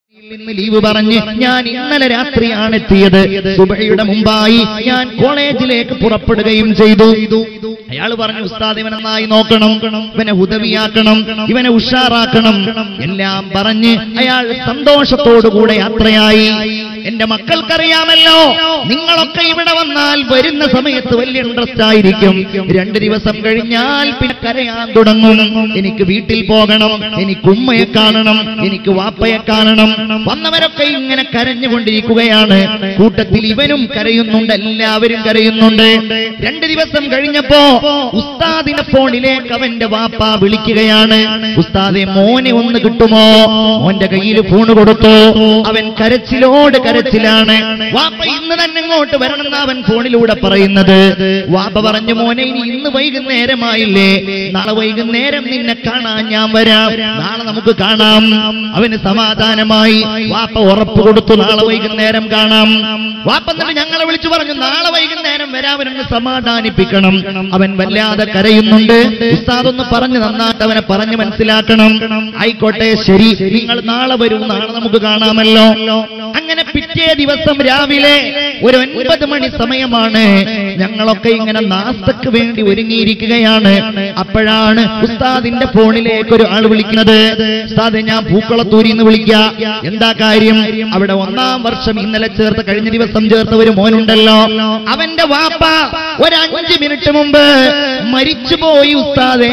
നിന്ന് ലീവ് പറഞ്ഞ് ഞാൻ ഇന്നലെ രാത്രിയാണ് എത്തിയത് സുബഹയുടെ മുമ്പായി ഞാൻ കോളേജിലേക്ക് പുറപ്പെടുകയും ചെയ്തു അയാൾ പറഞ്ഞു ഉസ്താദ് ഇവനെ നന്നായി നോക്കണം ഇവനെ ഉദവിയാക്കണം ഇവനെ ഉഷാറാക്കണം എല്ലാം പറഞ്ഞ് അയാൾ സന്തോഷത്തോടുകൂടെ യാത്രയായി എന്റെ മക്കൾക്കറിയാമല്ലോ നിങ്ങളൊക്കെ ഇവിടെ വന്നാൽ വരുന്ന സമയത്ത് വലിയ ഇൻട്രസ്റ്റ് ആയിരിക്കും രണ്ട് ദിവസം കഴിഞ്ഞാൽ പിന്നെ കരയാൻ തുടങ്ങും എനിക്ക് വീട്ടിൽ പോകണം എനിക്ക് ഉമ്മയെ കാണണം എനിക്ക് വാപ്പയെ കാണണം വന്നവരൊക്കെ ഇങ്ങനെ കരഞ്ഞുകൊണ്ടിരിക്കുകയാണ് കൂട്ടത്തിൽ ഇവനും കരയുന്നുണ്ട് എല്ലാവരും കരയുന്നുണ്ട് രണ്ട് ദിവസം കഴിഞ്ഞപ്പോ ഉസ്താദിന്റെ ഫോണിലേക്ക് അവന്റെ വാപ്പ വിളിക്കുകയാണ് ഉസ്താദെ മോനെ ഒന്ന് കിട്ടുമോ മോന്റെ കയ്യിൽ ഫോൺ കൊടുത്തു അവൻ കരച്ചിലോട് കരച്ചിലാണ് വാപ്പ ഇന്ന് തന്നെ ഇങ്ങോട്ട് വരണമെന്ന് അവൻ ഫോണിലൂടെ പറയുന്നത് വാപ്പ പറഞ്ഞു മോനെ ഇനി ഇന്ന് വൈകുന്നേരമായില്ലേ നാളെ വൈകുന്നേരം നിന്നെ കാണാൻ ഞാൻ വരാം നാളെ നമുക്ക് കാണാം അവന് സമാധാനമായി വാപ്പ ഉറപ്പ് കൊടുത്തു നാളെ വൈകുന്നേരം കാണാം വാപ്പ എന്നിട്ട് ഞങ്ങളെ വിളിച്ചു പറഞ്ഞു നാളെ വൈകുന്നേരം വരാവനൊന്ന് സമാധാനിപ്പിക്കണം അവൻ വല്ലാതെ കരയുന്നുണ്ട് ഉസ്താദ് ഒന്ന് പറഞ്ഞു നന്നായിട്ട് അവനെ പറഞ്ഞു മനസ്സിലാക്കണം ആയിക്കോട്ടെ ശരി നിങ്ങൾ നാളെ വരൂ നാളെ നമുക്ക് കാണാമല്ലോ അങ്ങനെ പിറ്റേ ദിവസം രാവിലെ ഒരു ഒൻപത് മണി സമയമാണ് ഞങ്ങളൊക്കെ ഇങ്ങനെ നാസ്തക്ക് വേണ്ടി ഒരുങ്ങിയിരിക്കുകയാണ് അപ്പോഴാണ് ഉസ്താദിന്റെ ഫോണിലേക്ക് ഒരു ആൾ വിളിക്കുന്നത് ഉസ്താദ് ഞാൻ പൂക്കളത്തൂരിൽ നിന്ന് വിളിക്ക എന്താ കാര്യം അവിടെ ഒന്നാം വർഷം ഇന്നലെ ചേർത്ത് കഴിഞ്ഞ ദിവസം ചേർത്ത ഒരു മോനുണ്ടല്ലോ അവന്റെ വാപ്പ ഒരു അഞ്ച് മിനിറ്റ് മുമ്പ് മരിച്ചുപോയി ഉസ്താദേ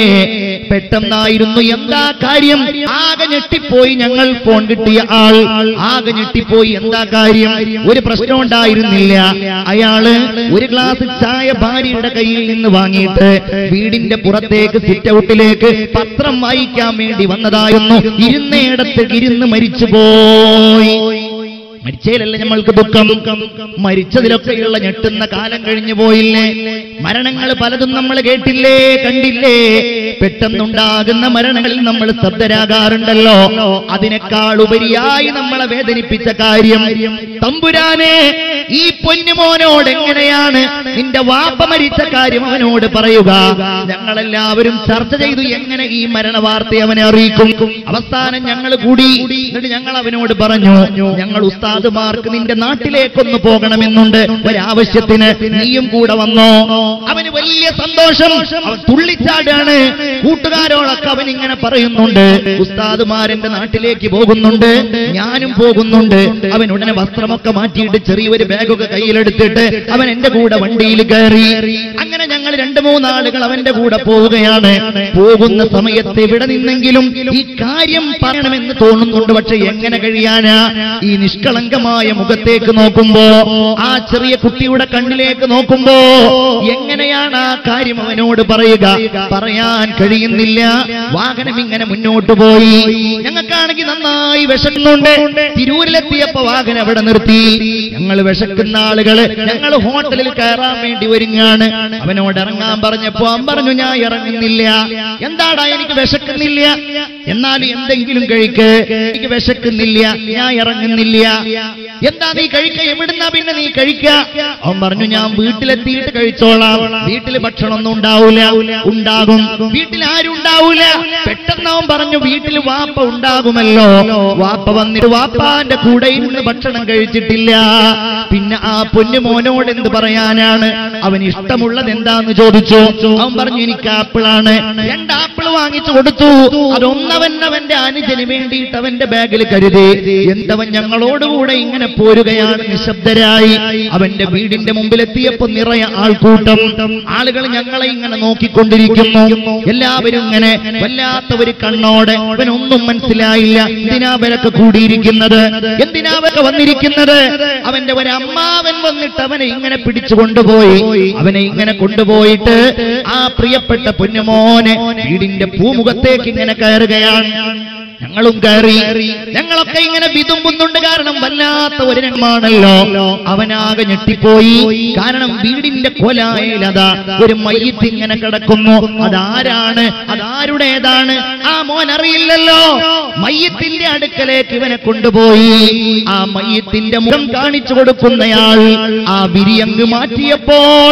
പെട്ടെന്നായിരുന്നു എന്താ കാര്യം ആകെ ഞെട്ടിപ്പോയി ഞങ്ങൾ ഫോൺ കിട്ടിയ ആൾ ആകെ ഞെട്ടിപ്പോയി എന്താ കാര്യം ഒരു പ്രശ്നം ഉണ്ടായിരുന്നില്ല അയാള് ഒരു ഗ്ലാസ് ചായ ഭാര്യയുടെ കയ്യിൽ നിന്ന് വാങ്ങിയിട്ട് വീടിന്റെ പുറത്തേക്ക് സിറ്റ് ഔട്ടിലേക്ക് പത്രം വായിക്കാൻ വേണ്ടി വന്നതായിരുന്നു ഇരുന്നേടത്ത് ഇരുന്ന് മരിച്ചുപോയി മരിച്ചതിലല്ല നമ്മൾക്ക് ദുഃഖം മരിച്ചതിലൊക്കെയുള്ള ഞെട്ടുന്ന കാലം കഴിഞ്ഞു പോയില്ലേ മരണങ്ങൾ പലതും നമ്മൾ കേട്ടില്ലേ കണ്ടില്ലേ പെട്ടെന്നുണ്ടാകുന്ന മരണങ്ങളിൽ നമ്മൾ ശബ്ദരാകാറുണ്ടല്ലോ അതിനേക്കാൾ ഉപരിയായി നമ്മളെ വേദനിപ്പിച്ച കാര്യം തമ്പുരാനെ ഈ പൊന്നുമോനോട് എങ്ങനെയാണ് നിന്റെ വാപ്പ മരിച്ച കാര്യം അവനോട് പറയുക ഞങ്ങളെല്ലാവരും ചർച്ച ചെയ്തു എങ്ങനെ ഈ മരണ വാർത്ത അവനെ അറിയിക്കും അവസാനം ഞങ്ങൾ കൂടി എന്നിട്ട് ഞങ്ങൾ അവനോട് പറഞ്ഞു ഞങ്ങൾ ഉസ്താദുമാർക്ക് നിന്റെ നാട്ടിലേക്കൊന്ന് പോകണമെന്നുണ്ട് ഒരാവശ്യത്തിന് നീയും കൂടെ വന്നോ അവന് വലിയ സന്തോഷം അവൻ തുള്ളിച്ചാടാണ് കൂട്ടുകാരോടൊക്കെ അവൻ ഇങ്ങനെ പറയുന്നുണ്ട് ഉസ്താദുമാരെന്റെ നാട്ടിലേക്ക് പോകുന്നുണ്ട് ഞാനും പോകുന്നുണ്ട് അവൻ ഉടനെ വസ്ത്രമൊക്കെ മാറ്റിയിട്ട് ചെറിയൊരു ബാഗൊക്കെ കയ്യിലെടുത്തിട്ട് അവൻ എന്റെ കൂടെ വണ്ടിയിൽ കയറി അങ്ങനെ ഞങ്ങൾ രണ്ടു മൂന്നാളുകൾ അവന്റെ കൂടെ പോവുകയാണ് പോകുന്ന സമയത്ത് എവിടെ നിന്നെങ്കിലും ഈ കാര്യം പറയണമെന്ന് തോന്നുന്നുണ്ട് പക്ഷെ എങ്ങനെ കഴിയാനാ ഈ നിഷ്കളങ്കമായ മുഖത്തേക്ക് നോക്കുമ്പോ ആ ചെറിയ കുട്ടിയുടെ കണ്ണിലേക്ക് നോക്കുമ്പോ എങ്ങനെയാണ് ആ കാര്യം അവനോട് പറയുക പറയാൻ കഴിയുന്നില്ല വാഹനം ഇങ്ങനെ മുന്നോട്ട് പോയി ഞങ്ങൾക്കാണെങ്കിൽ നന്നായി വിശക്കുന്നുണ്ട് തിരൂരിലെത്തിയപ്പോ വാഹനം അവിടെ നിർത്തി ഞങ്ങൾ വിശക്കുന്ന ആളുകള് ഞങ്ങൾ ഹോട്ടലിൽ കയറാൻ വേണ്ടി ഒരുങ്ങാണ് അവനോട് ഇറങ്ങാൻ പറഞ്ഞപ്പോ അവൻ പറഞ്ഞു ഞാൻ ഇറങ്ങുന്നില്ല എന്താടാ എനിക്ക് വിശക്കുന്നില്ല എന്നാലും എന്തെങ്കിലും കഴിക്ക് എനിക്ക് വിശക്കുന്നില്ല ഞാൻ ഇറങ്ങുന്നില്ല എന്താ നീ കഴിക്ക എവിടുന്നാ പിന്നെ നീ കഴിക്ക അവൻ പറഞ്ഞു ഞാൻ വീട്ടിലെത്തിയിട്ട് കഴിച്ചോളാം വീട്ടിൽ ഭക്ഷണമൊന്നും ഉണ്ടാവൂല ഉണ്ടാകും വീട്ടിൽ ആരും ഉണ്ടാവൂല പെട്ടെന്ന് അവൻ പറഞ്ഞു വീട്ടിൽ വാപ്പ ഉണ്ടാകുമല്ലോ വാപ്പ വന്നിട്ട് വാപ്പാന്റെ കൂടെ ഇരുന്ന് ഭക്ഷണം കഴിച്ചിട്ടില്ല പിന്നെ ആ പൊന്നു മോനോട് എന്ത് പറയാനാണ് അവന് ഇഷ്ടമുള്ളത് എന്താന്ന് ചോദിച്ചു അവൻ പറഞ്ഞു എനിക്ക് ആപ്പിളാണ് രണ്ട് ആപ്പിൾ വാങ്ങിച്ചു കൊടുത്തു അതൊന്നവൻ അവന്റെ അനുജന് വേണ്ടിയിട്ട് അവന്റെ ബാഗിൽ കരുതി എന്തവൻ ഞങ്ങളോടുകൂടെ ഇങ്ങനെ പോരുകയാണ് നിശബ്ദരായി അവന്റെ വീടിന്റെ മുമ്പിലെത്തിയപ്പോ നിറയെ ആൾക്കൂട്ടം ആളുകൾ ഞങ്ങളെ ഇങ്ങനെ നോക്കിക്കൊണ്ടിരിക്കുന്നു എല്ലാവരും ഇങ്ങനെ വല്ലാത്ത ഒരു കണ്ണോടെ അവനൊന്നും മനസ്സിലായില്ല എന്തിനാ അവരൊക്കെ കൂടിയിരിക്കുന്നത് എന്തിനാ അവരൊക്കെ വന്നിരിക്കുന്നത് അവന്റെ ഒരു അമ്മാവൻ വന്നിട്ട് അവനെ ഇങ്ങനെ പിടിച്ചു കൊണ്ടുപോയി അവനെ ഇങ്ങനെ കൊണ്ടുപോയിട്ട് ആ പ്രിയപ്പെട്ട പൊന്നുമോനെ വീടിന്റെ പൂമുഖത്തേക്ക് ഇങ്ങനെ കയറുകയാണ് ഞങ്ങളും കയറി ഞങ്ങളൊക്കെ ഇങ്ങനെ വിതുമ്പുന്നുണ്ട് കാരണം വല്ലാത്ത ഒരു രംഗമാണല്ലോ അവനാകെ ഞെട്ടിപ്പോയി കാരണം വീടിന്റെ കൊലായിലതാ ഒരു മയ്യത്ത് ഇങ്ങനെ കിടക്കുന്നു അതാരാണ് അതാരുടേതാണ് ആ മോൻ അറിയില്ലല്ലോ മയ്യത്തിന്റെ അടുക്കലേക്ക് ഇവനെ കൊണ്ടുപോയി ആ മയ്യത്തിന്റെ മുഖം കാണിച്ചു കൊടുക്കുന്നയാൾ ആ വിരിയങ്ക് മാറ്റിയപ്പോൾ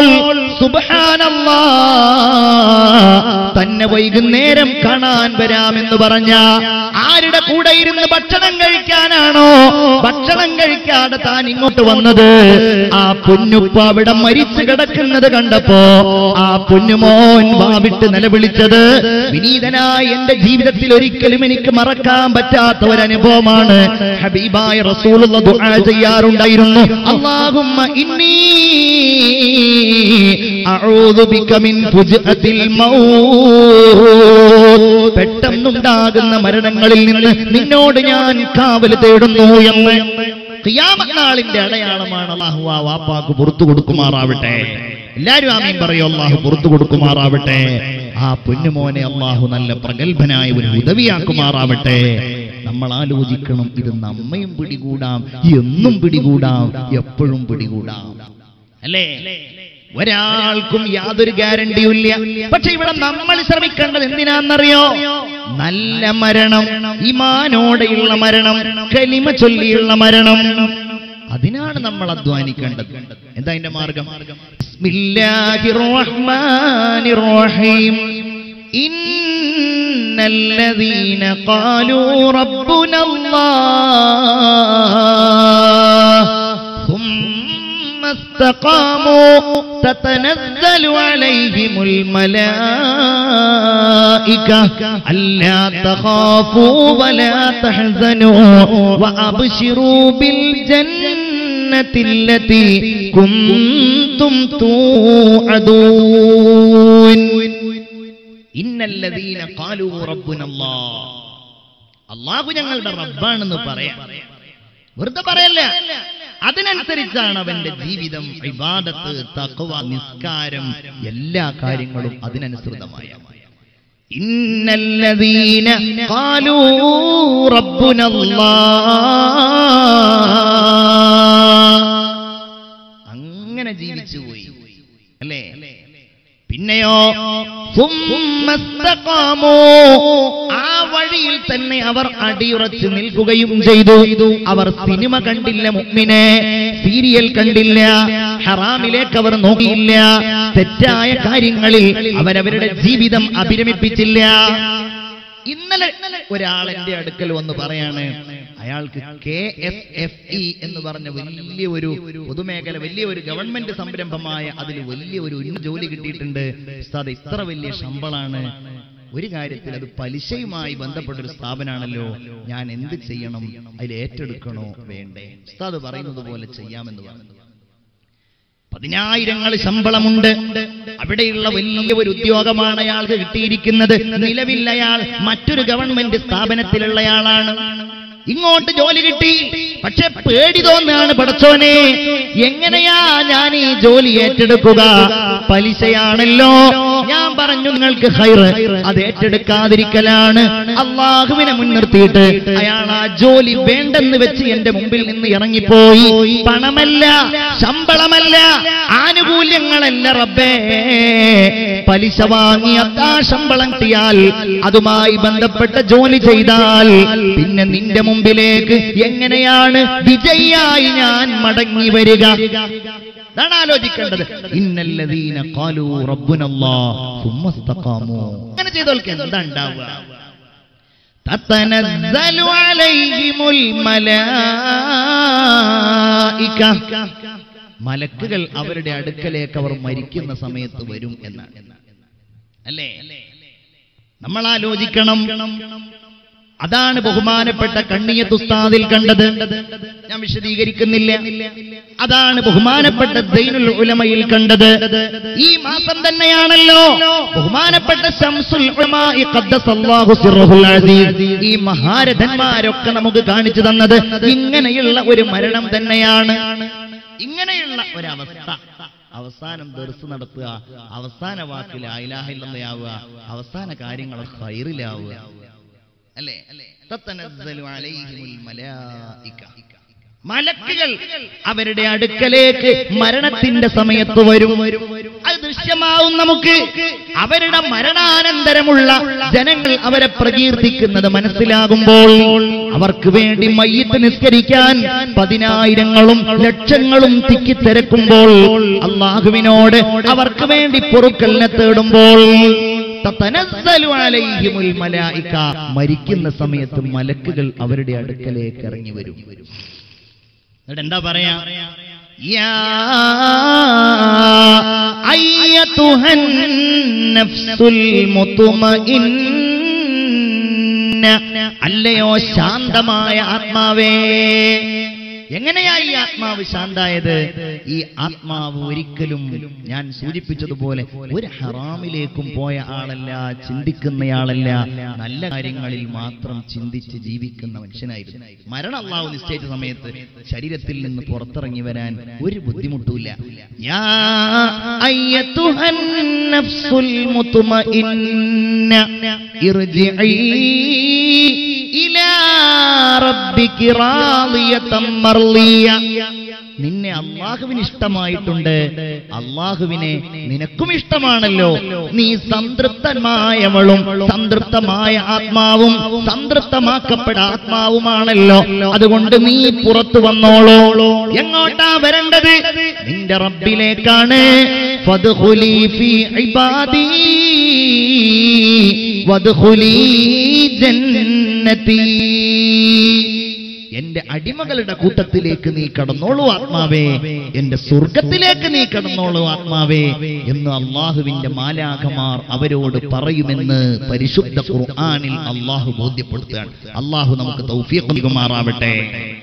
സുബഹാനല്ലാ തന്നെ വൈകുന്നേരം കാണാൻ വരാമെന്ന് പറഞ്ഞ ആരുടെ കൂടെ ഇരുന്ന് ഭക്ഷണം കഴിക്കാനാണോ ഭക്ഷണം കഴിക്കാതെ താൻ ഇങ്ങോട്ട് വന്നത് ആ പൊന്നുപ്പ അവിടെ മരിച്ചു കിടക്കുന്നത് കണ്ടപ്പോ ആ പൊന്നുമോൻ വാവിട്ട് നിലവിളിച്ചത് വിനീതനായ എന്റെ ജീവിതത്തിൽ ഒരിക്കലും എനിക്ക് മറക്കാൻ പറ്റാത്ത ഒരു അനുഭവമാണ് ഹബീബായ റസൂലുള്ള ദുആ ചെയ്യാറുണ്ടായിരുന്നു അല്ലാഹുമ്മ ഇന്നി അഊദു ബിക മിൻ ഫുജ്അത്തിൽ മൗത്ത് പെട്ടെന്നുണ്ടാകുന്ന മരണങ്ങളിൽ നിന്ന് നിന്നോട് ഞാൻ കാവൽ തേടുന്നു എന്ന് ഖിയാമത്ത് നാളിന്റെ അടയാളമാണ് അള്ളാഹു ആ വാപ്പാക്ക് പുറത്തു കൊടുക്കുമാറാവട്ടെ എല്ലാരും ആമീൻ പറയോ അള്ളാഹു പുറത്തു കൊടുക്കുമാറാവട്ടെ ആ പൊന്നുമോനെ അള്ളാഹു നല്ല പ്രഗത്ഭനായ ഒരു ഉദവിയാക്കുമാറാവട്ടെ നമ്മൾ ആലോചിക്കണം ഇത് നമ്മയും പിടികൂടാം എന്നും പിടികൂടാം എപ്പോഴും പിടികൂടാം അല്ലേ ഒരാൾക്കും യാതൊരു ഗ്യാരണ്ടിയും ഇല്ല പക്ഷെ ഇവിടെ നമ്മൾ ശ്രമിക്കേണ്ടത് എന്തിനാണെന്നറിയോ നല്ല മരണം ഇമാനോടെയുള്ള മരണം കലിമ ചൊല്ലിയുള്ള മരണം അതിനാണ് നമ്മൾ അധ്വാനിക്കേണ്ടത് എന്താ അതിന്റെ മാർഗം ബിസ്മില്ലാഹിർ റഹ്മാനിർ റഹീം إن الذين قالوا ربنا الله ثم استقاموا تتنزل عليهم الملائكة ألا تخافوا ولا تحزنوا وأبشروا بالجنة التي كنتم توعدون ഇന്നല്ലദീന ഖാലൂ റബ്ബുനല്ലാഹ് അള്ളാഹു ഞങ്ങളുടെ റബ്ബാണെന്ന് പറയാം വെറുതെ പറയല്ല അതിനനുസരിച്ചാണ് അവന്റെ ജീവിതം ഇബാദത്ത് തഖ്വ നിസ്കാരം എല്ലാ കാര്യങ്ങളും അതിനനുസൃതമായ ഇന്നല്ലദീന ഖാലൂ റബ്ബുനല്ലാഹ് അങ്ങനെ ജീവിച്ചു പോയി അല്ലേ പിന്നെയോ സുമ്മസ്തഖാമൂ. ആ വഴിയിൽ തന്നെ അവർ അടിയുറച്ച് നിൽക്കുകയും ചെയ്തു അവർ സിനിമ കണ്ടില്ല മുമ്മിനെ സീരിയൽ കണ്ടില്ല ഹറാമിലേക്ക് അവർ നോക്കിയില്ല തെറ്റായ കാര്യങ്ങളിൽ അവരവരുടെ ജീവിതം അഭിരമിപ്പിച്ചില്ല ഇന്നലെ ഒരാൾ എന്റെ അടുക്കൽ വന്ന് പറയാണ് അയാൾക്ക് കെ എസ് എഫ് ഇ എന്ന് പറഞ്ഞ വലിയ ഒരു പൊതുമേഖല വലിയ ഒരു ഗവൺമെന്റ് സംരംഭമായ അതിൽ വലിയ ഒരു ഉന്നത ജോലി കിട്ടിയിട്ടുണ്ട് ഉസ്താദ് ഇത്ര വലിയ ശമ്പളാണ് ഒരു കാര്യത്തിൽ അത് പലിശയുമായി ബന്ധപ്പെട്ട ഒരു സ്ഥാപനമാണല്ലോ ഞാൻ എന്ത് ചെയ്യണം അതിൽ ഏറ്റെടുക്കണോ വേണ്ടേ ഉസ്താദ് പറയുന്നത് പോലെ ചെയ്യാമെന്ന് പറഞ്ഞു പതിനായിരങ്ങൾ ശമ്പളമുണ്ട് അവിടെയുള്ള വലിയ ഒരു ഉദ്യോഗമാണ് അയാൾക്ക് കിട്ടിയിരിക്കുന്നത് നിലവിൽ അയാൾ മറ്റൊരു ഗവൺമെന്റ് സ്ഥാപനത്തിലുള്ളയാളാണ് ഇങ്ങോട്ട് ജോലി കിട്ടി പക്ഷെ പേടി തോന്നാണ് പടച്ചോനെ എങ്ങനെയാ ഞാൻ ഈ ജോലി ഏറ്റെടുക്കുക പലിശയാണല്ലോ ഞാൻ പറഞ്ഞു നിങ്ങൾക്ക് ഹൈറ് അത് ഏറ്റെടുക്കാതിരിക്കലാണ് അള്ളാഹുവിനെ മുൻനിർത്തിയിട്ട് അയാൾ ആ ജോലി വേണ്ടെന്ന് വെച്ച് എന്റെ മുമ്പിൽ നിന്ന് ഇറങ്ങിപ്പോയി പണമല്ല ശമ്പളമല്ല ആനുകൂല്യങ്ങളല്ല റബ്ബേ പലിശ വാങ്ങി അതാ ശമ്പളം കിട്ടിയാൽ അതുമായി ബന്ധപ്പെട്ട ജോലി ചെയ്താൽ പിന്നെ നിന്റെ മുമ്പിലേക്ക് എങ്ങനെയാണ് വിജയായി ഞാൻ മടങ്ങി വരിക അതാണ് ആലോചിക്കേണ്ടത് ഇന്നല്ലദീന ഖാലൂ റബ്ബുനല്ലാഹ് സുമ്മ ഇസ്തഖാമൂ അങ്ങനെ ചെയ്തോൽക്ക് എന്താ ഉണ്ടാവുക تتنزل عليهم الملائكة മലക്കുകൾ അവരുടെ അടുക്കലേക്ക് അവർ മരിക്കുന്ന സമയത്ത് വരും എന്നാണ് അല്ലേ നമ്മൾ ആലോചിക്കണം അതാണ് ബഹുമാനപ്പെട്ട കണ്ണിയത്തുസ്താദിൽ കണ്ടത് ഞാൻ വിശദീകരിക്കുന്നില്ല അതാണ് ബഹുമാനപ്പെട്ട ദൈനുൽ ഉലമയിൽ കണ്ടത് ഈ മാസം തന്നെയാണല്ലോ ബഹുമാനപ്പെട്ട ശംസുൽ ഉലമായി ഖദ്ദസല്ലാഹു സിർറുൽ അസീസ് ഈ മഹാരഥന്മാരൊക്കെ നമുക്ക് കാണിച്ചു തന്നത് ഇങ്ങനെയുള്ള ഒരു മരണം തന്നെയാണ് ഇങ്ങനെയുള്ള ഒരവസ്ഥ അവസാനം ദർസ് നടത്തുക അവസാന വാക്കിൽ ആയിലാഹില്ലെന്നയാവുക അവസാന കാര്യങ്ങൾ ഹൈറിലാവുക അല്ലേ തത്തനസ്സലു അലൈഹിമുൽ മലായിക. മലക്കുകൾ അവരുടെ അടുക്കലേക്ക് മരണത്തിന്റെ സമയത്ത് വരും അത് ദൃശ്യമാവും നമുക്ക് അവരുടെ മരണാനന്തരമുള്ള ജനങ്ങൾ അവരെ പ്രകീർത്തിക്കുന്നത് മനസ്സിലാകുമ്പോൾ അവർക്ക് വേണ്ടി മയ്യത്ത് നിസ്കരിക്കാൻ പതിനായിരങ്ങളും ലക്ഷങ്ങളും തിക്കിത്തിരക്കുമ്പോൾ അള്ളാഹുവിനോട് അവർക്ക് വേണ്ടി പൊറുക്കലിനെ തേടുമ്പോൾ തതനസ്സലു അലൈഹിമുൽ മലായിക മരിക്കുന്ന സമയത്ത് മലക്കുകൾ അവരുടെ അടുക്കലേക്ക് ഇറങ്ങി വരും എന്നിട്ട് എന്താ പറയാ യാ അയ്യതുഹൻ നഫ്സുൽ മുത്മഇന്ന അല്ലയോ ശാന്തമായ ആത്മാവേ എങ്ങനെയാ ഈ ആത്മാവ് ശാന്തായത് ഈ ആത്മാവ് ഒരിക്കലും ഞാൻ സൂചിപ്പിച്ചതുപോലെ ഒരു ഹറാമിലേക്കും പോയ ആളല്ല ചിന്തിക്കുന്നയാളല്ല നല്ല കാര്യങ്ങളിൽ മാത്രം ചിന്തിച്ച് ജീവിക്കുന്ന മനുഷ്യനായിരുന്നു മരണം അള്ളാഹു നിശ്ചയിച്ച സമയത്ത് ശരീരത്തിൽ നിന്ന് പുറത്തിറങ്ങി വരാൻ ഒരു ബുദ്ധിമുട്ടുമില്ല യാ അയ്യത്തുഹൻ നഫ്സുൽ മുത്മഇന്ന ഇർജിഇ ഇലാ റബ്ബികി റാളിയതം മർളിയ നിന്നെ അള്ളാഹുവിന് ഇഷ്ടമായിട്ടുണ്ട് അള്ളാഹുവിനെ നിനക്കും ഇഷ്ടമാണല്ലോ നീ സംതൃപ്തമായവളും സംതൃപ്തമായ ആത്മാവും സംതൃപ്തമാക്കപ്പെട്ട ആത്മാവുമാണല്ലോ അതുകൊണ്ട് നീ പുറത്തു വന്നോളോ എങ്ങോട്ടാ വരേണ്ടത് നിന്റെ റബ്ബിലേക്കാണ് ഫദ്ഖുലി ഫീ ഇബാദി വദ്ഖുലി ജന്നതി എന്റെ അടിമകളുടെ കൂട്ടത്തിലേക്ക് നീ കടന്നോളൂ ആത്മാവേ എന്റെ സ്വർഗത്തിലേക്ക് നീ കടന്നോളൂ ആത്മാവേ എന്ന് അള്ളാഹുവിന്റെ മാലാഖമാർ അവരോട് പറയുമെന്ന് പരിശുദ്ധ ഖുർആനിൽ അള്ളാഹു ബോധ്യപ്പെടുത്തുകയാണ് അള്ളാഹു നമുക്ക് തൗഫീഖ് നൽകുമാറാവട്ടെ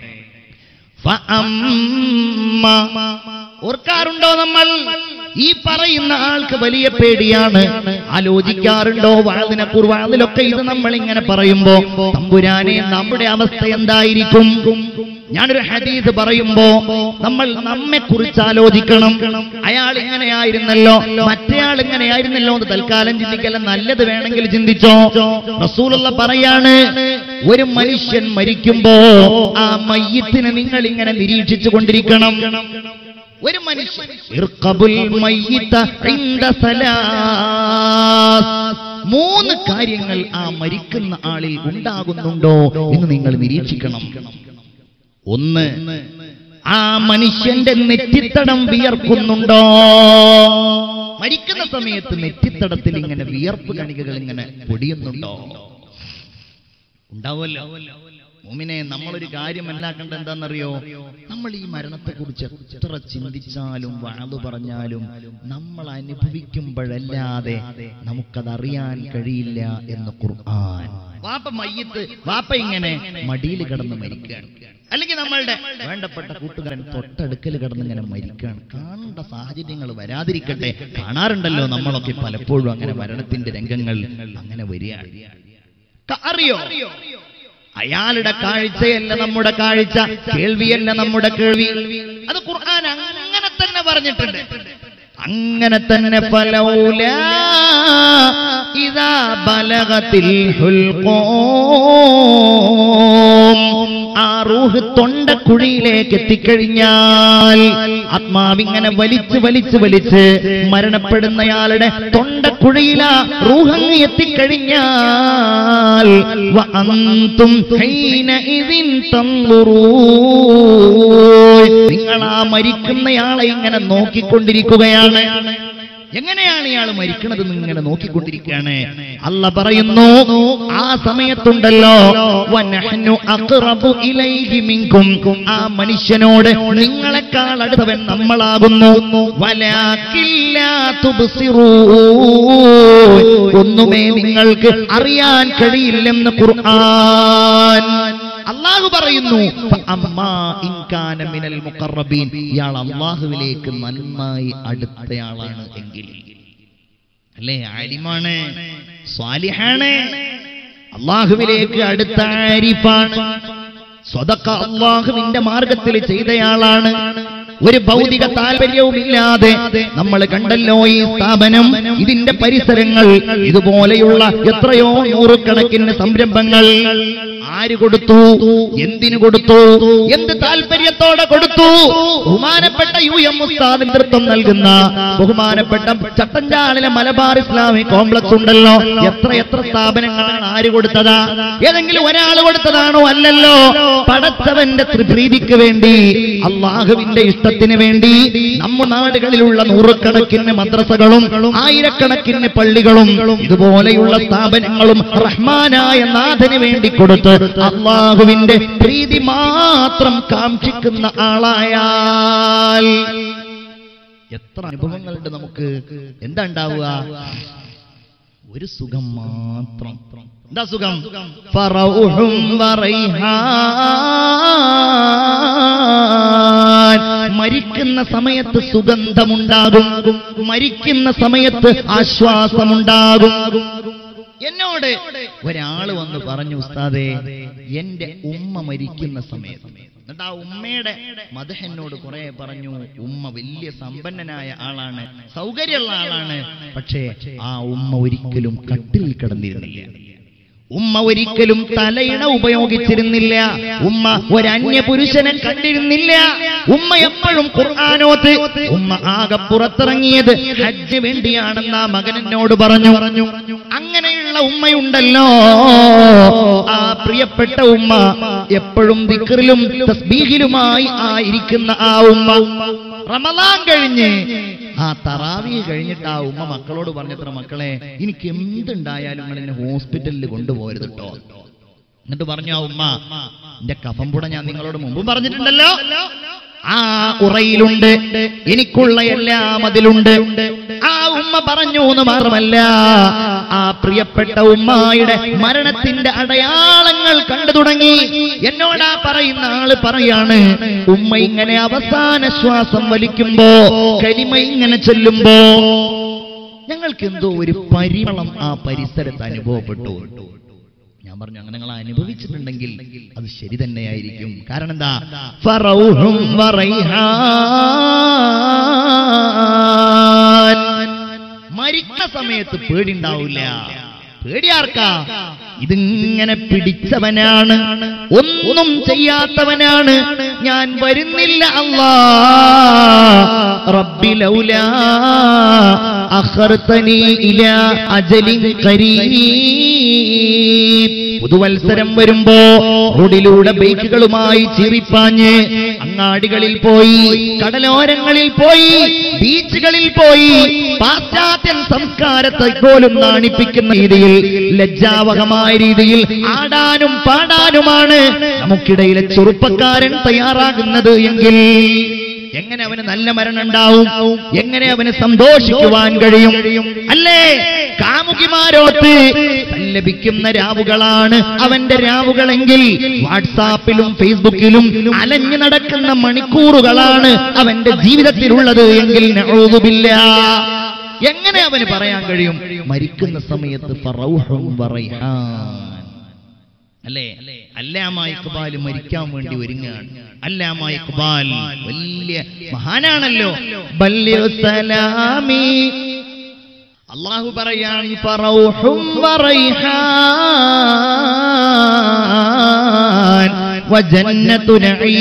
ഫഅമ്മ. ഓർക്കാറുണ്ടോ നമ്മൾ ഈ പറയുന്ന ആൾക്ക് വലിയ പേടിയാണ് ആലോചിക്കാറുണ്ടോ വാതിനെ കുർവാതിലൊക്കെ ഇത് നമ്മൾ ഇങ്ങനെ പറയുമ്പോ തമ്പുരാനെ നമ്മുടെ അവസ്ഥ എന്തായിരിക്കും ഞാനൊരു ഹദീസ് പറയുമ്പോ നമ്മൾ നമ്മെ കുറിച്ച് ആലോചിക്കണം അയാൾ ഇങ്ങനെയായിരുന്നല്ലോ മറ്റേയാൾ ഇങ്ങനെയായിരുന്നല്ലോ എന്ന് തൽക്കാലം ചിന്തിക്കല്ല നല്ലത് വേണമെങ്കിൽ ചിന്തിച്ചോ റസൂലുള്ള പറയാണ് ഒരു മനുഷ്യൻ മരിക്കുമ്പോ ആ മയ്യത്തിനെ നിങ്ങൾ ഇങ്ങനെ നിരീക്ഷിച്ചു കൊണ്ടിരിക്കണം ഒരു മനുഷ്യൻ ഇർഖബുൽ മയ്യിത്ത ഇൻദ സലാസ്. മൂന്ന് കാര്യങ്ങൾ ആ മരിക്കുന്ന ആളിൽ ഉണ്ടാകുന്നുണ്ടോ എന്ന് നിങ്ങൾ നിരീക്ഷിക്കണം ഒന്ന് ആ മനുഷ്യന്റെ നെറ്റിത്തടം വിയർക്കുന്നുണ്ടോ മരിക്കുന്ന സമയത്ത് നെറ്റിത്തടത്തിൽ ഇങ്ങനെ വിയർപ്പ് കണികകൾ ഇങ്ങനെ പൊടിയുന്നുണ്ടോ ഉണ്ടാവുമല്ലോ മുമിനെ നമ്മളൊരു കാര്യം മനസ്സിലാക്കേണ്ടത് എന്താണെന്നറിയോ നമ്മൾ ഈ മരണത്തെക്കുറിച്ച് എത്ര ചിന്തിച്ചാലും വാതു പറഞ്ഞാലും നമ്മൾ അനുഭവിക്കുമ്പോഴല്ലാതെ നമുക്കതറിയാൻ കഴിയില്ല എന്ന് ഖുർആൻ വാപ്പ മയ്യത്ത് വാപ്പ ഇങ്ങനെ മടിയിൽ കിടന്ന് മരിക്കുകയാണ് അല്ലെങ്കിൽ നമ്മളുടെ വേണ്ടപ്പെട്ട കൂട്ടുകാരൻ തൊട്ടടുക്കൽ കിടന്ന് ഇങ്ങനെ മരിക്കുകയാണ് കാണേണ്ട സാഹചര്യങ്ങൾ വരാതിരിക്കട്ടെ കാണാറുണ്ടല്ലോ നമ്മളൊക്കെ പലപ്പോഴും അങ്ങനെ മരണത്തിന്റെ രംഗങ്ങൾ അങ്ങനെ വരികയാണ് ക- അറിയോ അയാളുടെ കാഴ്ചയല്ല നമ്മുടെ കാഴ്ച കേൾവിയല്ല നമ്മുടെ കേൾവി അത് ഖുർആൻ അങ്ങനെ തന്നെ പറഞ്ഞിട്ടുണ്ട് അങ്ങനെ തന്നെ ഫലൗല ഇതാ ബലഗത്തിൽ ഹുൽഖൂം ആ റൂഹ് തൊണ്ടക്കുഴിയിലേക്ക് എത്തിക്കഴിഞ്ഞാൽ ആത്മാവിങ്ങനെ വലിച്ച് വലിച്ച് വലിച്ച് മരണപ്പെടുന്നയാളുടെ തൊണ്ടക്കുഴിയില റൂഹങ്ങ് എത്തിക്കഴിഞ്ഞാൽ വ അന്തും ഹൈനഇദിൻ തൻളുറൂൻ. നിങ്ങൾ ആ മരിക്കുന്നയാളെ ഇങ്ങനെ നോക്കിക്കൊണ്ടിരിക്കുകയാണ് എങ്ങനെയാണ് ഇയാൾ മരിക്കണത് ഇങ്ങനെ നോക്കിക്കൊണ്ടിരിക്കുകയാണ് അല്ല പറയുന്നു ആ സമയത്തുണ്ടല്ലോ വനഹ്നു അഖ്റബു ഇലൈഹി മിൻകും ആ മനുഷ്യനോട് നിങ്ങളെക്കാൾ അടുത്തവൻ നമ്മളാകുന്നു വലാകില്ല തുബ്സിറൂൻ ഒന്നുമേ നിങ്ങൾക്ക് അറിയാൻ കഴിയില്ലെന്ന് ഖുർആൻ അള്ളാഹു പറയുന്നു അമ്മാ ഇൻകാന മിനൽ മുഖറബീൻ ഇയാൾ അള്ളാഹുവിലേക്ക് നന്നായി അടുത്തയാളാണ് എങ്കിൽ അല്ലേ ആലിമാണ് സ്വാലിഹാണ് അള്ളാഹുവിലേക്ക് അടുത്ത ആരിഫാണ് സ്വതക്ക അള്ളാഹുവിന്റെ മാർഗത്തിൽ ചെയ്തയാളാണ് ഒരു ഭൗതിക താല്പര്യവുമില്ലാതെ നമ്മൾ കണ്ടല്ലോ ഈ സ്ഥാപനം ഇതിന്റെ പരിസരങ്ങൾ ഇതുപോലെയുള്ള എത്രയോ നൂറുകണക്കിന് സംരംഭങ്ങൾ ആര് കൊടുത്തു എന്തിനു കൊടുത്തു എന്ത് താല്പര്യത്തോടെ കൊടുത്തു ബഹുമാനപ്പെട്ട യു എം ഉസ്താദ് നേതൃത്വം നൽകുന്ന ബഹുമാനപ്പെട്ട ചട്ടഞ്ചാലിലെ മലബാർ ഇസ്ലാമിക് കോംപ്ലക്സ് ഉണ്ടല്ലോ എത്ര എത്ര സ്ഥാപനങ്ങളാണ് ആര് കൊടുത്തതാ ഏതെങ്കിലും ഒരാൾ കൊടുത്തതാണോ അല്ലല്ലോ പടച്ചവന്റെ ത്രിപ്രീതിക്ക് വേണ്ടി അള്ളാഹുവിന്റെ ഇഷ്ടത്തിന് വേണ്ടി നമ്മുടെ നാടുകളിലുള്ള നൂറുകണക്കിന് മദ്രസകളും ആയിരക്കണക്കിന് പള്ളികളും ഇതുപോലെയുള്ള സ്ഥാപനങ്ങളും റഹ്മാനായ നാഥന് വേണ്ടി കൊടുത്ത് അള്ളാഹുവിന്റെ പ്രീതി മാത്രം കാക്ഷിക്കുന്ന ആളായാൽ എത്ര അനുഭവങ്ങളുണ്ട് നമുക്ക് എന്താ ഉണ്ടാവുക ഒരു സുഖം മാത്രം എന്താ സുഖം ഫറൗഹും വറൈഹാൻ. മരിക്കുന്ന സമയത്ത് സുഗന്ധമുണ്ടാകും മരിക്കുന്ന സമയത്ത് ആശ്വാസമുണ്ടാകും എന്നോട് ഒരാള് വന്ന് പറഞ്ഞു ഉസ്താദേ എന്റെ ഉമ്മ മരിക്കുന്ന സമയത്ത് എന്നിട്ട് ആ ഉമ്മയുടെ മധു എന്നോട് കുറെ പറഞ്ഞു ഉമ്മ വലിയ സമ്പന്നനായ ആളാണ് സൗകര്യമുള്ള ആളാണ് പക്ഷേ ആ ഉമ്മ ഒരിക്കലും കട്ടിൽ കിടന്നിരുന്നില്ല ഉമ്മ ഒരിക്കലും തലയിണ ഉപയോഗിച്ചിരുന്നില്ല ഉമ്മ ഒരന്യ പുരുഷനെ കണ്ടിരുന്നില്ല ഉമ്മ എപ്പോഴും ഖുർആാനോത്ത് ഉമ്മ ആകെ പുറത്തിറങ്ങിയത് ഹജ്ജ് വേണ്ടിയാണെന്ന് ആ മകൻ എന്നോട് പറഞ്ഞു പറഞ്ഞു അങ്ങനെയുള്ള ഉമ്മയുണ്ടല്ലോ ആ പ്രിയപ്പെട്ട ഉമ്മ എപ്പോഴും ദിക്റിലും തസ്ബീഹിലുമായി ആയിരിക്കുന്ന ആ ഉമ്മ റമദാൻ കഴിഞ്ഞ് ആ തറാവി കഴിഞ്ഞിട്ട് ആ ഉമ്മ മക്കളോട് പറഞ്ഞത്ര മക്കളെ എനിക്ക് എന്തുണ്ടായാലും നിങ്ങൾ എന്നെ ഹോസ്പിറ്റലിൽ കൊണ്ടുപോകരുത് കേട്ടോ എന്നിട്ട് പറഞ്ഞു ആ ഉമ്മ എന്റെ കഫംപുട ഞാൻ നിങ്ങളോട് മുമ്പ് പറഞ്ഞിട്ടുണ്ടല്ലോ ആ ഉറയിലുണ്ട് എനിക്കുള്ള എല്ലാം അതിലുണ്ട് ആ ഉമ്മ പറഞ്ഞു എന്ന് മാത്രമല്ല ആ പ്രിയപ്പെട്ട ഉമ്മായുടെ മരണത്തിന്റെ അടയാളങ്ങൾ കണ്ടു തുടങ്ങി എന്നോടാ പറയുന്ന ആള് പറയാണ് ഉമ്മ ഇങ്ങനെ അവസാന ശ്വാസം വലിക്കുമ്പോ കരിമ ഇങ്ങനെ ചൊല്ലുമ്പോ ഞങ്ങൾക്ക് എന്തോ ഒരു പരിമളം ആ പരിസരത്ത് അനുഭവപ്പെട്ടു ഞാൻ പറഞ്ഞു അങ്ങനെ നിങ്ങൾ അനുഭവിച്ചിട്ടുണ്ടെങ്കിൽ അത് ശരി തന്നെയായിരിക്കും കാരണം എന്താ ഫറൗഹും വറൈഹാൻ. മരിക്കുന്ന സമയത്ത് പേടിണ്ടാവില്ല പേടിയാർക്കാ ഇതിങ്ങനെ പിടിച്ചവനാണ് ഒന്നും ചെയ്യാത്തവനാണ് ഞാൻ വരുന്നില്ല അല്ലാ റബ്ബി ലൗലാ അഖർതനി ഇലാ അജലിൻ ഖരീബ് പുതുവത്സരം വരുമ്പോ റോഡിലൂടെ ബൈക്കുകളുമായി ചീറിപ്പാഞ്ഞ് അങ്ങാടികളിൽ പോയി കടലോരങ്ങളിൽ പോയി ബീച്ചുകളിൽ പോയി പാശ്ചാത്യൻ സംസ്കാരത്തെ പോലും നാണിപ്പിക്കുന്ന രീതിയിൽ ലജ്ജാവഹമായ രീതിയിൽ ആടാനും പാടാനുമാണ് നമുക്കിടയിലെ ചെറുപ്പക്കാരൻ തയ്യാറാകുന്നത് എങ്കിൽ എങ്ങനെ അവന് നല്ല മരണം ഉണ്ടാവും എങ്ങനെ അവന് സന്തോഷിക്കുവാൻ കഴിയും അല്ലേ കാമുകിമാരോട്ട് ലഭിക്കുന്ന രാവുകളാണ് അവന്റെ രാവുകളെങ്കിൽ വാട്സാപ്പിലും ഫേസ്ബുക്കിലും അലഞ്ഞു നടക്കുന്ന മണിക്കൂറുകളാണ് അവന്റെ ജീവിതത്തിലുള്ളത് എങ്കിൽ നഊദുബില്ല. എങ്ങനെ അവന് പറയാൻ കഴിയും മരിക്കുന്ന സമയത്ത് ഫറൗഹും വറൈഹാൻ. അല്ലേ അല്ലാമ ഇക്ബാൽ മരിക്കാൻ വേണ്ടി ഒരുങ്ങാണ് അല്ലാമ ഇക്ബാൽ വലിയ മഹാനാണല്ലോ ബല്യ സലാമി അള്ളാഹു പറയാൻ ഫറൗഹും വറൈഹാൻ വജന്നത്തു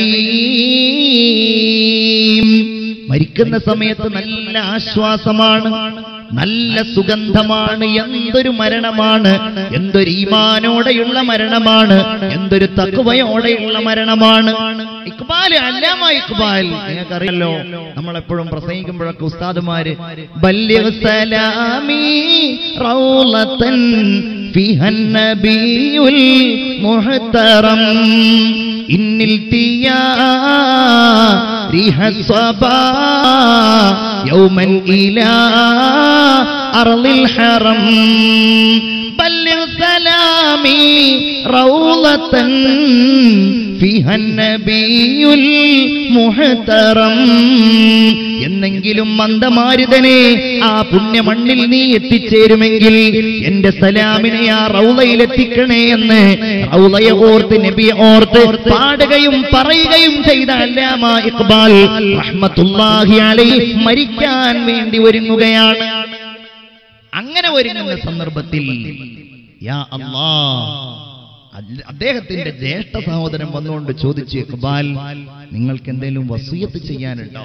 നഈം മരിക്കുന്ന സമയത്ത് നല്ല ആശ്വാസമാണ് നല്ല സുഗന്ധമാണ് എന്തൊരു മരണമാണ് എന്തൊരു ഈമാനോടെയുള്ള മരണമാണ് എന്തൊരു തക്കുവയോടെയുള്ള മരണമാണ് ഇക്ബാൽ അല്ലാമ ഇക്ബാൽ നിങ്ങൾക്കറിയാലോ നമ്മളെപ്പോഴും പ്രസംഗിക്കുമ്പോഴൊക്കെ ഉസ്താദുമാര് ബല്യ സലാമി റൗളത്തൻ فيها النبي المحترم إن التيا ريح الصبا يوما إلى أرض الحرم بلغ سلامي روضة فيها النبي المحترم എന്നെങ്കിലും മന്ദമാരുതനെ ആ പുണ്യമണ്ണിൽ നീ എത്തിച്ചേരുമെങ്കിൽ എന്റെ സലാമിനെ ആ റൗളയിൽ എത്തിക്കണേ എന്ന് റൗളയെ ഓർത്ത് നബിയെ ഓർത്ത് പാടുകയും പറയുകയും ചെയ്ത അല്ലാമ ഇക്ബാൽ റഹ്മത്തുള്ളാഹി അലൈഹി മരിക്കാൻ വേണ്ടി ഒരുങ്ങുകയാണ് അങ്ങനെ ഒരുങ്ങുന്ന സന്ദർഭത്തിൽ യാ അല്ലാ അല്ല- അദ്ദേഹത്തിന്റെ ജ്യേഷ്ഠ സഹോദരൻ വന്നുകൊണ്ട് ചോദിച്ചു ഇക്ബാൽ നിങ്ങൾക്ക് എന്തെങ്കിലും വസൂയത്ത് ചെയ്യാനുണ്ടോ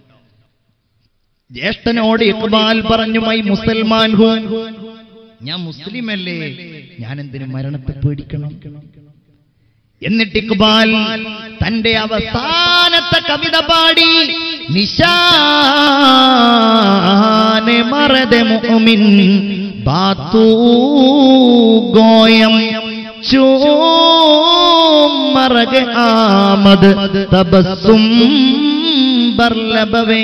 ജ്യേഷ്ഠനോട് ഇക്ബാൽ പറഞ്ഞു മൈ മുസൽമാൻ ഹൂ ഞാൻ മുസ്ലിം അല്ലേ ഞാൻ എന്തിനു മരണത്തെ പേടിക്കണം എന്നിട്ട് ഇക്ബാൽ തന്റെ അവസാനത്തെ കവിത പാടി നിശാനെ മറതെ മുഅ്മിൻ ബാത്തൂ ഗോയം ചൂം മറകെ ആമത് തബസ്സും ബർലബവേ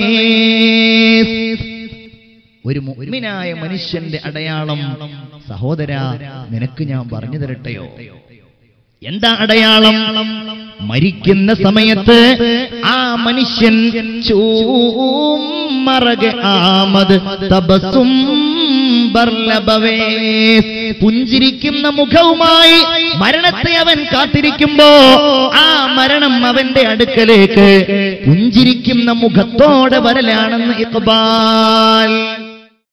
ഒരു മുഅ്മിനായ മനുഷ്യന്റെ അടയാളം സഹോദര നിനക്ക് ഞാൻ പറഞ്ഞു തരട്ടെയോ എന്താ അടയാളം മരിക്കുന്ന സമയത്ത് ആ മനുഷ്യൻ ചൂമറകെ ആമത് തപസും ബർലബവേ പുഞ്ചിരിക്കുന്ന മുഖവുമായി മരണത്തെ അവൻ കാത്തിരിക്കുമ്പോ ആ മരണം അവന്റെ അടുക്കലേക്ക് പുഞ്ചിരിക്കുന്ന മുഖത്തോടെ വരലാണെന്ന് ഇക്ബാൽ